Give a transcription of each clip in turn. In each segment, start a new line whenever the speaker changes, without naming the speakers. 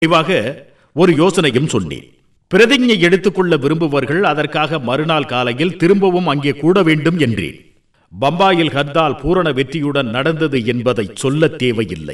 நிறைவாக ஒரு யோசனையும் சொன்னேன் பிரதிஜை எடுத்துக்கொள்ள விரும்புவர்கள் அதற்காக மறுநாள் காலையில் திரும்பவும் அங்கே கூட வேண்டும் என்றேன் பம்பாயில் ஹர்தால் பூரண வெற்றியுடன் நடந்தது என்பதை சொல்லத் தேவையில்லை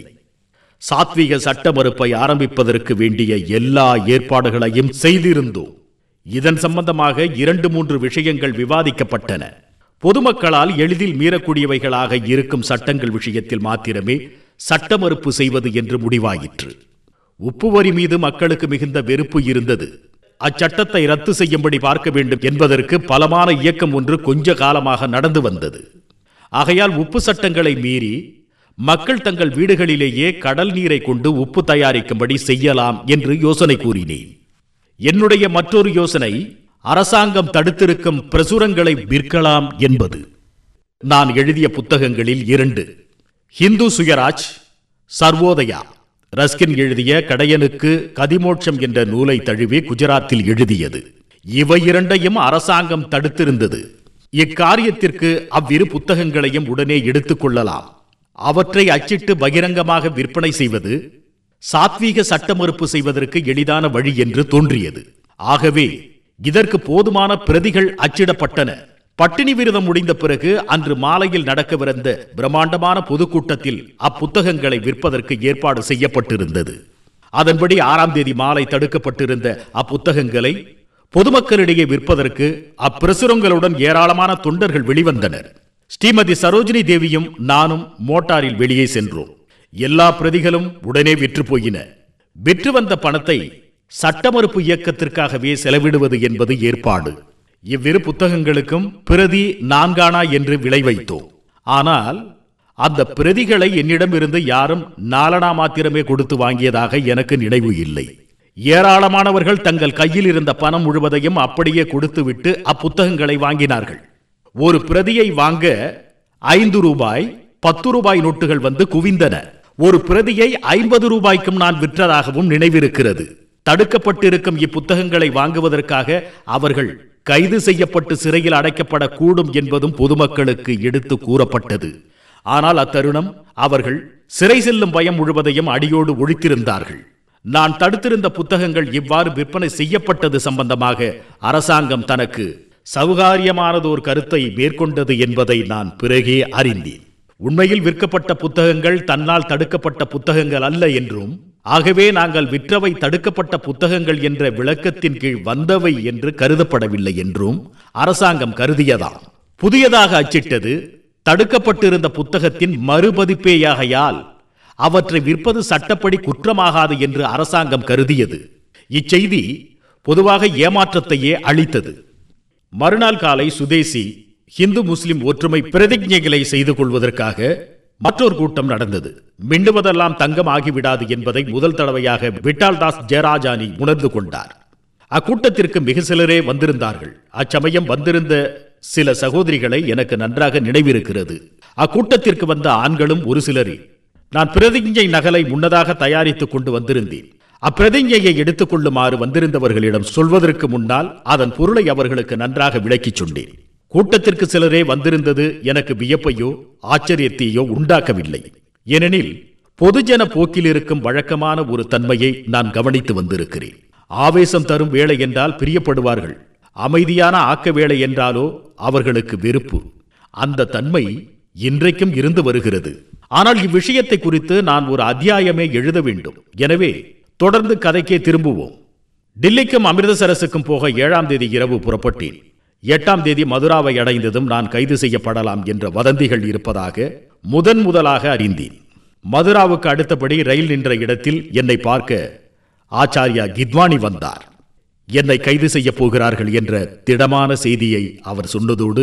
சாத்வீக சட்ட மறுப்பை ஆரம்பிப்பதற்கு வேண்டிய எல்லா ஏற்பாடுகளையும் செய்திருந்தோம் இதன் சம்பந்தமாக இரண்டு மூன்று விஷயங்கள் விவாதிக்கப்பட்டன பொதுமக்களால் எளிதில் மீறக்கூடியவைகளாக இருக்கும் சட்டங்கள் விஷயத்தில் மாத்திரமே சட்ட மறுப்பு செய்வது என்று முடிவாயிற்று உப்பு வரி மீது மக்களுக்கு மிகுந்த வெறுப்பு இருந்தது அச்சட்டத்தை ரத்து செய்யும்படி பார்க்க வேண்டும் என்பதற்கு பலமான இயக்கம் ஒன்று கொஞ்ச காலமாக நடந்து வந்தது ஆகையால் உப்பு சட்டங்களை மீறி மக்கள் தங்கள் வீடுகளிலேயே கடல் நீரை கொண்டு உப்பு தயாரிக்கும்படி செய்யலாம் என்று யோசனை கூறினேன் என்னுடைய மற்றொரு யோசனை அரசாங்கம் தடுத்திருக்கும் பிரசுரங்களை விற்கலாம் என்பது நான் எழுதிய புத்தகங்களில் இரண்டு ஹிந்து சுயராஜ் சர்வோதயா ரஸ்கின் எழுதிய கடையனுக்கு கதிமோட்சம் என்ற நூலை தழுவி குஜராத்தில் எழுதியது இவை இரண்டையும் அரசாங்கம் தடுத்திருந்தது இக்காரியத்திற்கு அவ்விரு புத்தகங்களையும் உடனே எடுத்துக் கொள்ளலாம் அவற்றை அச்சிட்டு பகிரங்கமாக விற்பனை செய்வது சாத்வீக சட்ட மறுப்பு செய்வதற்கு எளிதான வழி என்று தோன்றியது ஆகவே இதற்கு போதுமான பிரதிகள் அச்சிடப்பட்டன பட்டினி விரதம் முடிந்த பிறகு அன்று மாலையில் நடக்கவிருந்த பிரம்மாண்டமான பொதுக்கூட்டத்தில் அப்புத்தகங்களை விற்பதற்கு ஏற்பாடு செய்யப்பட்டிருந்தது அதன்படி ஆறாம் தேதி மாலை தடுக்கப்பட்டிருந்த அப்புத்தகங்களை பொதுமக்களிடையே விற்பதற்கு அப்பிரசுரங்களுடன் ஏராளமான தொண்டர்கள் வெளிவந்தனர் ஸ்ரீமதி சரோஜினி தேவியும் நானும் மோட்டாரில் வெளியே சென்றோம் எல்லா பிரதிகளும் உடனே விற்று போயின விற்று வந்த பணத்தை சட்ட மறுப்பு இயக்கத்திற்காகவே செலவிடுவது என்பது ஏற்பாடு இவ்விரு புத்தகங்களுக்கும் பிரதி நான்கானா என்று விலை வைத்தோம் ஆனால் அந்த பிரதிகளை என்னிடமிருந்து யாரும் நாலனா மாத்திரமே கொடுத்து வாங்கியதாக எனக்கு நினைவு இல்லை ஏராளமானவர்கள் தங்கள் கையில் இருந்த பணம் முழுவதையும் அப்படியே கொடுத்துவிட்டு அப்புத்தகங்களை வாங்கினார்கள் ஒரு பிரதியை வாங்க ஐந்து ரூபாய் பத்து ரூபாய் நோட்டுகள் வந்து குவிந்தன ஒரு பிரதியை ஐம்பது ரூபாய்க்கும் நான் விற்றதாகவும் நினைவிருக்கிறது தடுக்கப்பட்டிருக்கும் இப்புத்தகங்களை வாங்குவதற்காக அவர்கள் கைது செய்யப்பட்டு சிறையில் அடைக்கப்படக்கூடும் என்பதும் பொதுமக்களுக்கு எடுத்து கூறப்பட்டது ஆனால் அத்தருணம் அவர்கள் சிறை செல்லும் பயம் முழுவதையும் அடியோடு ஒழித்திருந்தார்கள் நான் தடுத்திருந்த புத்தகங்கள் இவ்வாறு விற்பனை செய்யப்பட்டது சம்பந்தமாக அரசாங்கம் தனக்கு சௌகாரியமானதோர் கருத்தை மேற்கொண்டது என்பதை நான் பிறகே அறிந்தேன் உண்மையில் விற்கப்பட்ட புத்தகங்கள் தன்னால் தடுக்கப்பட்ட புத்தகங்கள் அல்ல என்றும் ஆகவே நாங்கள் விற்றவை தடுக்கப்பட்ட புத்தகங்கள் என்ற விளக்கத்தின் கீழ் வந்தவை என்று கருதப்படவில்லை என்றும் அரசாங்கம் கருதியதாம் புதியதாக அச்சிட்டது தடுக்கப்பட்டிருந்த புத்தகத்தின் மறுபதிப்பேயாகையால் அவற்றை விற்பது சட்டப்படி குற்றமாகாது என்று அரசாங்கம் கருதியது இச்செய்தி பொதுவாக ஏமாற்றத்தையே அளித்தது மறுநாள் காலை சுதேசி இந்து முஸ்லிம் ஒற்றுமை பிரதிஜைகளை செய்து கொள்வதற்காக மற்றொரு கூட்டம் நடந்தது மின்னுவதெல்லாம் தங்கம் ஆகிவிடாது என்பதை முதல் தடவையாக விட்டால்தாஸ் ஜெயராஜானி உணர்ந்து கொண்டார் அக்கூட்டத்திற்கு மிக சிலரே வந்திருந்தார்கள் அச்சமயம் வந்திருந்த சில சகோதரிகளை எனக்கு நன்றாக நினைவிருக்கிறது அக்கூட்டத்திற்கு வந்த ஆண்களும் ஒரு சிலரே நான் பிரதிஜை நகலை முன்னதாக தயாரித்துக் கொண்டு வந்திருந்தேன் அப்பிரதிஞையை எடுத்துக் கொள்ளுமாறு வந்திருந்தவர்களிடம் சொல்வதற்கு முன்னால் அதன் பொருளை அவர்களுக்கு நன்றாக விளக்கிச் சொன்னேன் கூட்டத்திற்கு சிலரே வந்திருந்தது எனக்கு வியப்பையோ ஆச்சரியத்தையோ உண்டாக்கவில்லை ஏனெனில் பொதுஜன போக்கில் இருக்கும் வழக்கமான ஒரு தன்மையை நான் கவனித்து வந்திருக்கிறேன் ஆவேசம் தரும் வேலை என்றால் பிரியப்படுவார்கள் அமைதியான ஆக்க வேலை என்றாலோ அவர்களுக்கு வெறுப்பு அந்த தன்மை இன்றைக்கும் இருந்து வருகிறது ஆனால் இவ்விஷயத்தை குறித்து நான் ஒரு அத்தியாயமே எழுத வேண்டும் எனவே தொடர்ந்து கதைக்கே திரும்புவோம் டில்லிக்கும் அமிர்தசரஸுக்கும் போக ஏழாம் தேதி இரவு புறப்பட்டேன் எட்டாம் தேதி மதுராவை அடைந்ததும் நான் கைது செய்யப்படலாம் என்ற வதந்திகள் இருப்பதாக முதன் முதலாக அறிந்தேன் மதுராவுக்கு அடுத்தபடி ரயில் நின்ற இடத்தில் என்னை பார்க்க ஆச்சாரியா கித்வானி வந்தார் என்னை கைது செய்யப் போகிறார்கள் என்ற திடமான செய்தியை அவர் சொன்னதோடு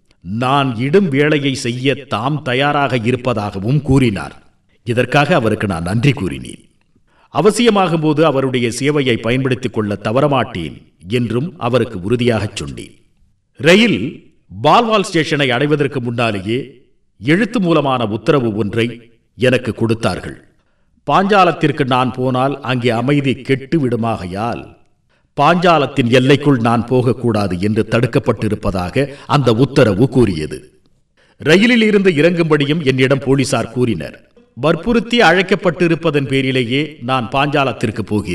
நான் இடும் வேலையை செய்ய தாம் தயாராக இருப்பதாகவும் கூறினார் இதற்காக அவருக்கு நான் நன்றி கூறினேன் அவசியமாகும் போது அவருடைய சேவையை பயன்படுத்திக் கொள்ள தவறமாட்டேன் என்றும் அவருக்கு உறுதியாகச் சொன்னேன் ரயில் பால்வால் ஸ்டேஷனை அடைவதற்கு முன்னாலேயே எழுத்து மூலமான உத்தரவு ஒன்றை எனக்கு கொடுத்தார்கள் பாஞ்சாலத்திற்கு நான் போனால் அங்கே அமைதி கெட்டு விடுமாகையால் பாஞ்சாலத்தின் எல்லைக்குள் நான் போகக்கூடாது என்று தடுக்கப்பட்டிருப்பதாக அந்த உத்தரவு கூறியது ரயிலில் இருந்து இறங்கும்படியும் என்னிடம் போலீசார் கூறினர் வற்புறுத்தி அழைக்கப்பட்டிருப்பதன் பேரிலேயே நான் பாஞ்சாலத்திற்கு போகிறேன்